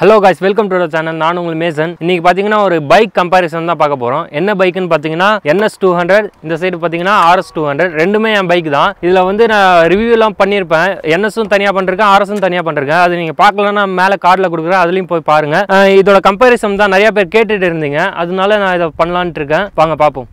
hello guys welcome to channel நான் உங்கள் Mason இன்னைக்கு பார்த்தீங்கன்னா ஒரு பைக் கம்பேரிசன் தான் பார்க்க போகிறோம் என்ன பைக்குன்னு பார்த்தீங்கன்னா என்எஸ் டூ ஹண்ட்ரட் இந்த சைடு பார்த்தீங்கன்னா ஆர்எஸ் டூ ஹண்ட்ரட் ரெண்டுமே என் பைக் தான் இதில் வந்து நான் ரிவ்யூலாம் பண்ணியிருப்பேன் என்எஸும் தனியாக பண்ணிருக்கேன் ஆர்எஸும் தனியாக பண்ணிருக்கேன் அது நீங்கள் பார்க்கலன்னா மேலே கார்டில் கொடுக்குறேன் அதுலேயும் போய் பாருங்க அஹ் இதோட கம்பேரிசன் தான் நிறைய பேர் கேட்டுட்டு இருந்தீங்க அதனால நான் இதை பண்ணலான்ட்டு இருக்கேன் வாங்க பார்ப்போம்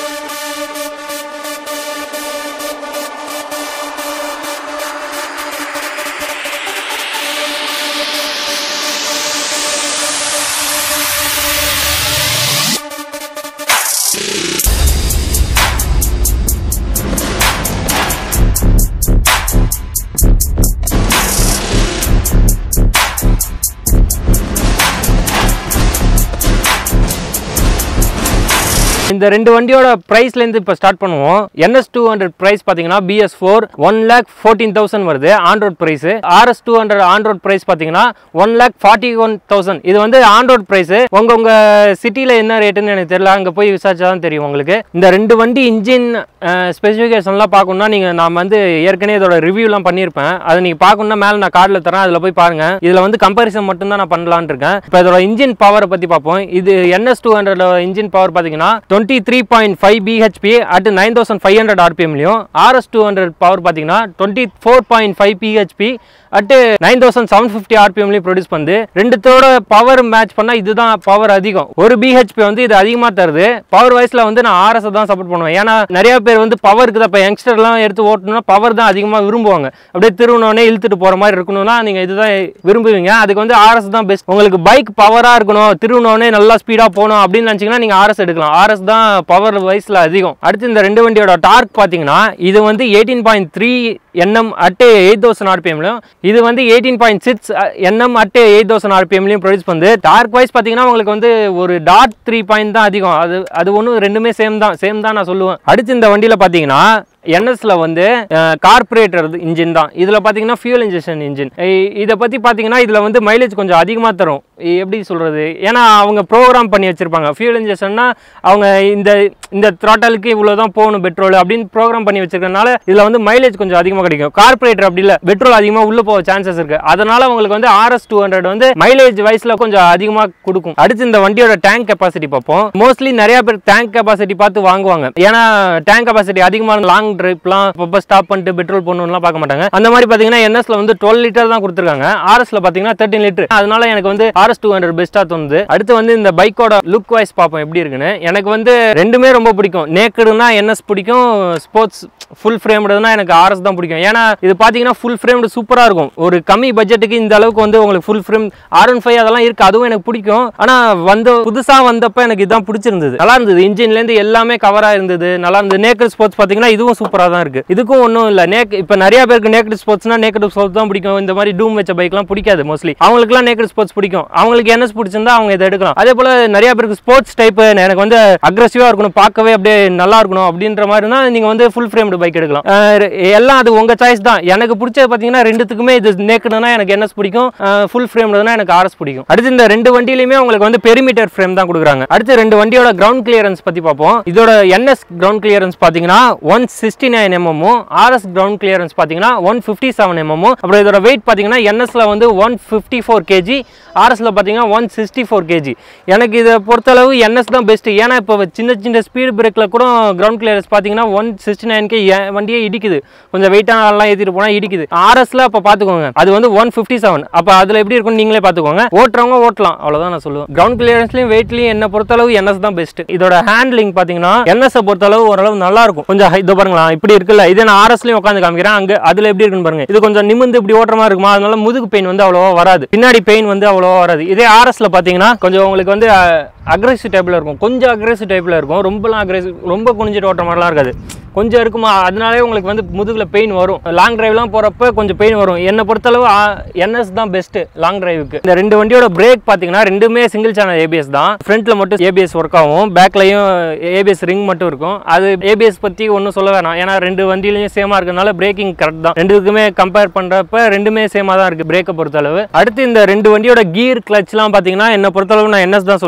இந்த ரெண்டு வண்டியோட ப்ரைஸ்லேருந்து இப்போ ஸ்டார்ட் பண்ணுவோம் என்எஸ் டூ ஹண்ட்ரட் ப்ரைஸ் பார்த்தீங்கன்னா BS four one lakh fourteen thousand வருது Android price RS two hundred Android price பார்த்தீங்கன்னா one lakh forty one thousand இது வந்து ஆண்ட்ராய்ட் ப்ரைஸ் உங்க உங்க சிட்டியில் என்ன ரேட்டுன்னு எனக்கு தெரியல அங்கே போய் விசாரிச்சா தான் தெரியும் உங்களுக்கு இந்த ரெண்டு வண்டி இன்ஜின் ஸ்பெசிஃபிகேஷன்லாம் பார்க்கணும்னா நீங்கள் நான் வந்து ஏற்கனவே இதோட ரிவ்யூலாம் பண்ணியிருப்பேன் அதை நீங்கள் பார்க்கணும்னா மேலே நான் கார்டில் தரேன் அதில் போய் பாருங்க இதில் வந்து கம்பேரிசன் மட்டும் தான் நான் பண்ணலான்னு இருக்கேன் இப்போ இதோட இன்ஜின் பவரை பற்றி பார்ப்போம் இது NS two hundred engine power பார்த்தீங்கன்னா twenty three point five BHP at nine thousand five hundred ஆர்பிஎம்லையும் ஆர்எஸ் டூ ஹண்ட்ரட் பவர் பார்த்தீங்கன்னா twenty four point five BHP at nine thousand seven fifty ஆர்பிஎம்லையும் ப்ரொடியூஸ் பண்ணுது ரெண்டுத்தோட பவர் மேட்ச் பண்ணால் இதுதான் power அதிகம் ஒரு பிஹெச்பி வந்து இது அதிகமாக தருது பவர் வைஸில் வந்து நான் ஆர்எஸ் தான் சப்போர்ட் பண்ணுவேன் ஏன்னா நிறைய பேர் வந்து பவருக்கு தான் இப்போ யங்ஸ்டர்லாம் எடுத்து ஓட்டணும்னா பவர் தான் அதிகமாக விரும்புவாங்க அப்படியே திருவண்ணோடனே இழுத்துட்டு போகிற மாதிரி இருக்கணும்னா நீங்கள் இதுதான் விரும்புவீங்க அதுக்கு வந்து ஆர்எஸ் தான் பெஸ்ட் உங்களுக்கு பைக் பவராக இருக்கணும் திருவண்ணோடனே நல்லா ஸ்பீடாக போகணும் அப்படின்னு நினச்சிங்கன்னா நீங்கள் ஆர்எஸ் எடுக்கலாம் ஆர்எஸ் தான் பவர் வைஸில் அதிகம் அடுத்து இந்த ரெண்டு வண்டியோட டார்க் பார்த்தீங்கன்னா இது வந்து eighteen point three NM at eight thousand ஆர்பிஎம்லையும் இது வந்து eighteen point six NM at eight thousand ஆர்பிஎம்லையும் ப்ரொடியூஸ் பண்ணுது டார்க் வைஸ் பார்த்தீங்கன்னா உங்களுக்கு வந்து ஒரு டாட் த்ரீ பாயிண்ட் தான் அதிகம் அது அது ஒன்றும் ரெண்டுமே சேம் தான் சேம் தான் நான் சொல்லுவேன் அடுத்து இந்த வண்டியில் பார்த்தீங்கன்னா என்எஸ்ல வந்து கார்பரேட்டர் இன்ஜின் தான் இதில் பார்த்தீங்கன்னா ஃபியூல் இன்ஜெக்ஷன் இன்ஜின் இதை பற்றி பார்த்தீங்கன்னா இதில் வந்து மைலேஜ் கொஞ்சம் அதிகமாக தரும் எப்படி சொல்கிறது ஏன்னா அவங்க ப்ரோக்ராம் பண்ணி வச்சுருப்பாங்க ஃபியூல் இன்ஜெக்ஷன்னா அவங்க இந்த இந்த த்ராட்டலுக்கு இவ்வளோ தான் போகணும் பெட்ரோல் அப்படின்னு ப்ரோக்ராம் பண்ணி வச்சிருக்கனால இதில் வந்து மைலேஜ் கொஞ்சம் அதிகமாக கிடைக்கும் கார்பரேட்டர் அப்படி இல்லை பெட்ரோல் அதிகமாக உள்ளே போக சான்சஸ் இருக்குது அதனால உங்களுக்கு வந்து ஆர்எஸ் டூ ஹண்ட்ரட் வந்து மைலேஜ் வைஸில் கொஞ்சம் அதிகமாக கொடுக்கும் அடுத்து இந்த வண்டியோட டேங்க் கெப்பாசிட்டி பார்ப்போம் மோஸ்ட்லி நிறைய பேர் டேங்க் கெப்பாசிட்டி பார்த்து வாங்குவாங்க ஏன்னா டேங்க் கெப்பாசிட்டி அதிகமான லாங் ட்ரிப்லாம் அப்பப்போ ஸ்டாப் பண்ணிட்டு பெட்ரோல் போடணும்லாம் பார்க்க மாட்டாங்க அந்த மாதிரி பார்த்தீங்கன்னா என்எஸ்ல வந்து டுவெல் லிட்டர் தான் கொடுத்துருக்காங்க ஆர்எஸ்ல பார்த்தீங்கன்னா தேர்ட்டின் லிட்டர் அதனால எனக்கு வந்து ஆர்எஸ் டூ ஹண்ட்ரட் பெஸ்ட்டாக தோணுது அடுத்து வந்து இந்த பைக்கோட லுக் வைஸ் பார்ப்போம் எப்படி இருக்குன்னு எனக்கு வந்து ரெண்டுமே ரொம்ப பிடிக்கும் நேக்கடுனா என்எஸ் பிடிக்கும் ஸ்போர்ட்ஸ் ஃபுல் ஃப்ரேம்டுனா எனக்கு ஆர்எஸ் தான் பிடிக்கும் ஏன்னா இது பார்த்தீங்கன்னா ஃபுல் ஃப்ரேம்டு சூப்பராக இருக்கும் ஒரு கம்மி பட்ஜெட்டுக்கு இந்த அளவுக்கு வந்து உங்களுக்கு full frame R one five அதெல்லாம் இருக்கு அதுவும் எனக்கு பிடிக்கும் ஆனால் வந்து புதுசாக வந்தப்ப எனக்கு இதான் பிடிச்சிருந்தது நல்லா இருந்தது இன்ஜின்லேருந்து எல்லாமே கவராக இருந்தது நல்லா இருந்தது நேக்கட் ஸ்போர்ட்ஸ் பார்த்தீங்கன்னா இதுவும் சூப்பராக தான் இருக்கு இதுக்கும் ஒன்றும் இல்லை நேக் இப்போ நிறைய பேருக்கு நேக்கட் ஸ்போர்ட்ஸ்னா நேக்கட் ஸ்போர்ட்ஸ் தான் பிடிக்கும் இந்த மாதிரி டூம் வச்ச பைக்லாம் பிடிக்காது மோஸ்ட்லி அவங்களுக்குலாம் நேக்கட் ஸ்போர்ட்ஸ் பிடிக்கும் அவங்களுக்கு என்எஸ் பிடிச்சிருந்தா அவங்க இதை எடுக்கலாம் அதே போல நிறைய பேருக்கு ஸ்போர்ட்ஸ் டைப் எனக்கு வந்து அக்ரெசிவாக இருக்கணும் பார்க்கவே அப்படியே நல்லா இருக்கணும் அப்படின்ற மாதிரி இருந்தால் நீங்கள் வந்து ஃபுல் ஃப்ரேம்டு பைக் எடுக்கலாம் அஹ் எல்லாம் அது உங்கள் சாய்ஸ் தான் எனக்கு பிடிச்சது பார்த்தீங்கன்னா ரெண்டுத்துக்குமே இது நேக்கடுனா எனக்கு என்எஸ் பிடிக்கும் ஃபுல் ஃப்ரேம்டுனா எனக்கு ஆர்எஸ் பிடிக்கும் அடுத்து இந்த ரெண்டு வண்டியிலுமே உங்களுக்கு வந்து பெரிமீட்டர் ஃப்ரேம் தான் கொடுக்குறாங்க அடுத்து ரெண்டு வண்டியோட கிரவுண்ட் கிளியரன்ஸ் பற்றி பார்ப்போம் இதோட என்எஸ் கிரவுண்ட் கிளியரன்ஸ் பார்த்தீங்கன்னா ஒன் சிக்ஸ்டி நைன் எம்எம்மும் ஆர்எஸ் கிரவுண்ட் கிளியரன்ஸ் பார்த்தீங்கன்னா ஒன் ஃபிஃப்டி செவன் எம்எம்மும் அப்புறம் இதோட வெயிட் பார்த்தீங்கன்னா என்எஸ்ல வந்து ஒன் ஃபிஃப்டி ஃபோர் கேஜி ஆர்எஸ்ல பார்த்தீங்கன்னா ஒன் சிக்ஸ்டி ஃபோர் கேஜி எனக்கு இதை பொறுத்தளவு என்எஸ் தான் பெஸ்ட் ஏன்னா இப்போ சின்ன சின்ன ஸ்பீடு பிரேக்கில் கூட கிரவுண்ட் கிளியரன்ஸ் பார்த்தீங்கன்னா ஒன் சிக்ஸ்டி நைன்கே வண்டியே இடிக்குது கொஞ்சம் வெயிட்டான எல்லாம் ஏற்றிட்டு போனால் இடிக்குது ஆர்எஸ்ல அப்போ பார்த்துக்கோங்க அது வந்து ஒன் ஃபிஃப்டி செவன் அப்போ அதில் எப்படி இருக்கும்னு நீங்களே பார்த்துக்கோங்க ஓட்டுறவங்க ஓட்டலாம் அவ்வளோதான் நான் சொல்லுவேன் கிரவுண்ட் கிளியரன்ஸ்லையும் வெயிட்லையும் என்ன பொறுத்தளவு என்எஸ் தான் பெஸ்ட் இதோட ஹேண்ட்லிங் பார்த்தீங்கன்னா என்எஸ் பொறுத்தளவு ஓரளவு நல்லா இருக்கும் கொஞ்சம் இதோ பாருங்களா இப்படி இருக்குல்ல இதே நான் ஆர்எஸ்லையும் உட்காந்து காமிக்கிறேன் அங்கே அதில் எப்படி இருக்குன்னு பாருங்க இது கொஞ்சம் நிமிந்து இப்படி ஓட்டுற மாதிரி இருக்குமா அதனால முதுகு பெயின் வந்து அவ்வளோவா வராது பின்னாடி பெயின் வந்து அவ்வளோவா வராது இதே ஆர்எஸ்ல பார்த்தீங்கன்னா கொஞ்சம் உங்களுக்கு வந்து அக்ரெசிவ் டைப்பில் இருக்கும் கொஞ்சம் அக்ரெசிவ் டைப்பில் இருக்கும் ரொம்பலாம் அக்ரெசிவ் ரொம்ப குனிஞ்சிட்டு ஓட்டுற மாதிரிலாம் இருக்காது கொஞ்சம் இருக்குமா அதனாலே உங்களுக்கு வந்து முதுகில் பெயின் வரும் லாங் டிரைவ்லாம் போகிறப்ப கொஞ்சம் பெயின் வரும் என்னை பொறுத்தளவு என்எஸ் தான் பெஸ்ட்டு லாங் டிரைவுக்கு இந்த ரெண்டு வண்டியோட பிரேக் பார்த்தீங்கன்னா ரெண்டுமே சிங்கிள் சேனல் ஏபிஎஸ் தான் ஃப்ரண்ட்டில் மட்டும் ஏபிஎஸ் ஒர்க் ஆகும் பேக்லையும் ஏபிஎஸ் ரிங் மட்டும் இருக்கும் அது ஏபிஎஸ் பற்றி ஒன்றும் சொல்ல வேணாம் ஏன்னா ரெண்டு வண்டியிலையும் சேமாக இருக்கிறதுனால பிரேக்கிங் கரெக்ட் தான் ரெண்டுக்குமே கம்பேர் பண்ணுறப்ப ரெண்டுமே சேமாக தான் இருக்குது பிரேக்கை பொறுத்தளவு அடுத்து இந்த ரெண்டு வண்டியோட கீர் கிளச்லாம் பார்த்தீங்கன்னா என்னை பொறுத்தளவு நான் என்எஸ் தான் சொல்லுவேன்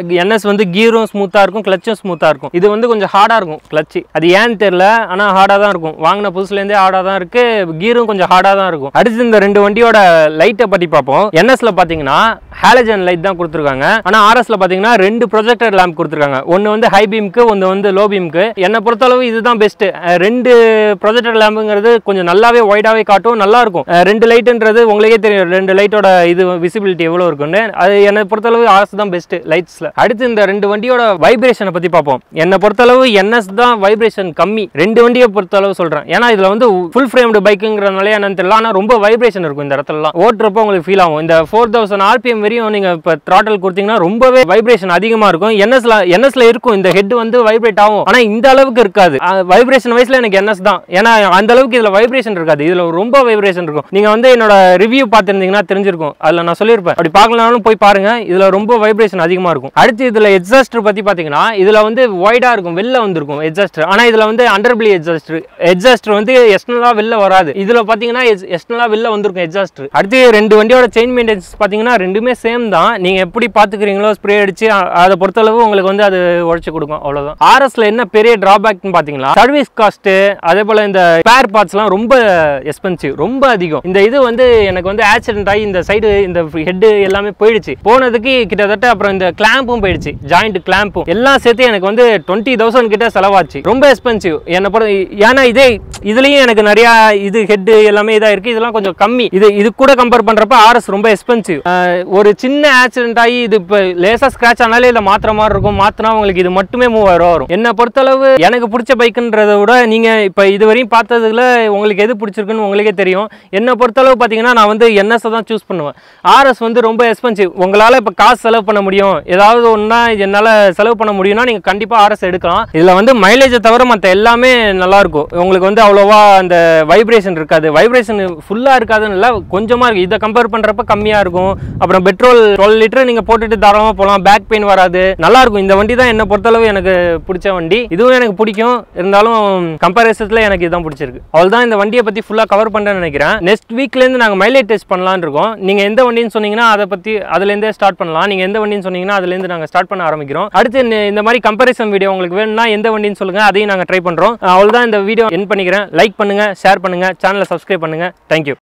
என்எஸ் வந்து கீரும் ஸ்மூத்தாக இருக்கும் கிளச்சும் ஸ்மூத்தாக இருக்கும் இது வந்து கொஞ்சம் ஹார்டாக இருக்கும் கிளச்சு அது ஏன்னு தெரியல ஆனால் ஹார்டாக தான் இருக்கும் வாங்கின புதுசுலேருந்தே ஹார்டாக தான் இருக்கு கீரும் கொஞ்சம் ஹார்டாக தான் இருக்கும் அடுத்து இந்த ரெண்டு வண்டியோட லைட்டை பற்றி பார்ப்போம் என்எஸ்ல பார்த்தீங்கன்னா ஹாலஜன் லைட் தான் கொடுத்துருக்காங்க ஆனால் ஆர்எஸ்ல பார்த்தீங்கன்னா ரெண்டு ப்ரொஜெக்டர் லேம்ப் கொடுத்துருக்காங்க ஒன்று வந்து ஹை பீம்க்கு ஒன்று வந்து லோ பீம்க்கு என்னை பொறுத்தளவு இதுதான் பெஸ்ட் ரெண்டு ப்ரொஜெக்டர் லேம்புங்கிறது கொஞ்சம் நல்லாவே ஒய்டாவே காட்டும் நல்லா இருக்கும் அஹ் ரெண்டு லைட்டுன்றது உங்களுக்கே தெரியும் ரெண்டு லைட்டோட இது விசிபிலிட்டி எவ்வளோ இருக்குன்னு அது என்னை பொறுத்தளவு ஆர்எஸ் தான் பெஸ்ட் லைட்ஸ்ல அடுத்து இந்த ரெண்டு வண்டியோட வைப்ரேஷனை பற்றி பார்ப்போம் என்னை பொறுத்தளவு என்எஸ் தான் வைப்ரேஷன் கம்மி ரெண்டு வண்டியை பொறுத்தளவு சொல்கிறேன் ஏன்னா இதில் வந்து ஃபுல் ஃப்ரேம்டு பைக்குங்கிறதுனால என்னன்னு தெரியல ஆனால் ரொம்ப வைப்ரேஷன் இருக்கும் இந்த இடத்துலலாம் ஓட்டுறப்போ உங்களுக்கு ஃபீல் ஆகும் இந்த ஃபோர் தௌசண்ட் ஆர்பிஎம் வரையும் நீங்கள் இப்போ த்ராட்டல் கொடுத்தீங்கன்னா ரொம்பவே வைப்ரேஷன் அதிகமாக இருக்கும் என்எஸ்ல என்எஸ்ல இருக்கும் இந்த ஹெட் வந்து வைப்ரேட் ஆகும் ஆனால் இந்த அளவுக்கு இருக்காது வைப்ரேஷன் வயசில் எனக்கு என்எஸ் தான் ஏன்னா அந்த அளவுக்கு இதில் வைப்ரேஷன் இருக்காது இதில் ரொம்ப வைப்ரேஷன் இருக்கும் நீங்கள் வந்து என்னோட ரிவ்யூ பார்த்துருந்தீங்கன்னா தெரிஞ்சிருக்கும் அதில் நான் சொல்லியிருப்பேன் அப்படி பார்க்கலனாலும் போய் பாருங்க இதில் ரொம்ப வைப்ரேஷன் அதிகமாக இருக்கும் அடுத்து இதில் எக்ஸாஸ்டர் பற்றி பார்த்தீங்கன்னா இதில் வந்து ஒய்டாக இருக்கும் வெளில வந்திருக்கும் எக்ஸாஸ்டர் ஆனால் இதில் வந்து அண்டர்பிளி எக்ஸாஸ்டர் எக்ஸாஸ்டர் வந்து எக்ஸ்டர்னலாக வெளில வராது இதில் பார்த்தீங்கன்னா எக்ஸ்டர்னலாக வெளில வந்திருக்கும் எக்ஸாஸ்டர் அடுத்து ரெண்டு வண்டியோட செயின் மெயின்டெனன்ஸ் பார்த்தீங்கன்னா ரெண்டுமே சேம் தான் நீங்கள் எப்படி பார்த்துக்கிறீங்களோ ஸ்ப்ரே அடிச்சு அ- அதை பொறுத்தளவு உங்களுக்கு வந்து அது உழைச்சி கொடுக்கும் அவ்வளோதான் ஆர்எஸ்ல என்ன பெரிய டிராபேக்னு பார்த்தீங்கன்னா சர்வீஸ் காஸ்ட்டு அதே போல் இந்த ஸ்பேர் பார்ட்ஸ்லாம் ரொம்ப எக்ஸ்பென்சிவ் ரொம்ப அதிகம் இந்த இது வந்து எனக்கு வந்து ஆக்சிடென்ட் ஆகி இந்த சைடு இந்த ஹெட் எல்லாமே போயிடுச்சு போனதுக்கு கிட்டத்தட்ட அப்புறம் இந்த கிளாம்பும் போயிடுச்சு ஜாயிண்ட் கிளாம்பும் எல்லாம் சேர்த்து எனக்கு வந்து டுவெண்ட்டி தௌசண்ட் கிட்ட செலவாச்சு ரொம்ப எக்ஸ்பென்சிவ் என்னை பொறுத்த ஏன்னா இதே இதுலயும் எனக்கு நிறைய இது ஹெட் எல்லாமே இதா இருக்கு இதெல்லாம் கொஞ்சம் கம்மி இது இது கூட கம்பேர் பண்றப்ப ஆர்எஸ் ரொம்ப எக்ஸ்பென்சிவ் ஒரு சின்ன ஆக்சிடென்ட் ஆகி இது இப்போ லேசா ஸ்கிராச் ஆனாலே இதை மாத்துற மாதிரி இருக்கும் மாத்தினா உங்களுக்கு இது மட்டுமே மூவாயிரம் ரூபா வரும் என்னை பொறுத்தளவு எனக்கு பிடிச்ச பைக்குன்றதை விட நீங்க இப்போ இது வரையும் பார்த்ததுல உங்களுக்கு எது பிடிச்சிருக்குன்னு உங்களுக்கே தெரியும் என்னை பொறுத்தளவு பார்த்தீங்கன்னா நான் வந்து என்எஸ் தான் சூஸ் பண்ணுவேன் ஆர்எஸ் வந்து ரொம்ப எக்ஸ்பென்சிவ் உங்களால் இப்போ காசு செலவு பண்ண முடியும் ஏதாவது ஒன்றா என்னால் செலவு பண்ண முடியும்னா நீங்கள் கண்டிப்பாக ஆர்எஸ் எடுக்கலாம் இதில் வந்து மைலேஜை தவிர மற்ற எல்லாமே நல்லா இருக்கும் உங்களுக்கு வந்து அவ்வளோவா அந்த வைப்ரேஷன் இருக்காது வைப்ரேஷன் ஃபுல்லாக இருக்காதுன்னு இல்லை கொஞ்சமாக இருக்குது இதை கம்பேர் பண்ணுறப்ப கம்மியாக இருக்கும் அப்புறம் பெட்ரோல் டுவெல் லிட்டர் நீங்கள் போட்டுட்டு தாராளமாக போகலாம் பேக் பெயின் வராது நல்லா இருக்கும் இந்த வண்டி தான் என்ன பொறுத்தளவு எனக்கு பிடிச்ச வண்டி இதுவும் எனக்கு பிடிக்கும் இருந்தாலும் கம்பேரிசத்தில் எனக்கு இதுதான் பிடிச்சிருக்கு அவ்வளோதான் இந்த வண்டியை பற்றி ஃபுல்லாக கவர் பண்ணுறேன்னு நினைக்கிறேன் நெக்ஸ்ட் வீக்லேருந்து நாங்கள் மைலேஜ் டெஸ்ட் பண்ணலாம்னு இருக்கோம் நீங்கள் எந்த வண்டின்னு சொன்னீங்கன்னா அதை பற்றி அதுலேருந்தே ஸ்டார்ட் பண்ணலாம் நீங்கள் எந்த வண்டின்னு சொன்னீங்கன்னா அதுலேருந்து நாங்கள் ஸ்டார்ட் பண்ண ஆரம்பிக்கிறோம் அடுத்து இந்த- இந்த மாதிரி கம்பேரிசன் வீடியோ உங்களுக்கு வேணும்னா எந்த வண்டின்னு சொல்லுங்கள் அதையும் நாங்கள் ட்ரை பண்ணுறோம் அவ்வளோதான் இந்த வீடியோ என் பண்ணிக்கிறேன் லைக் பண்ணுங்கள் ஷேர் பண்ணுங்கள் சேனலை சப்ஸ்கிரைப் பண்ணுங்கள் தேங்க்யூ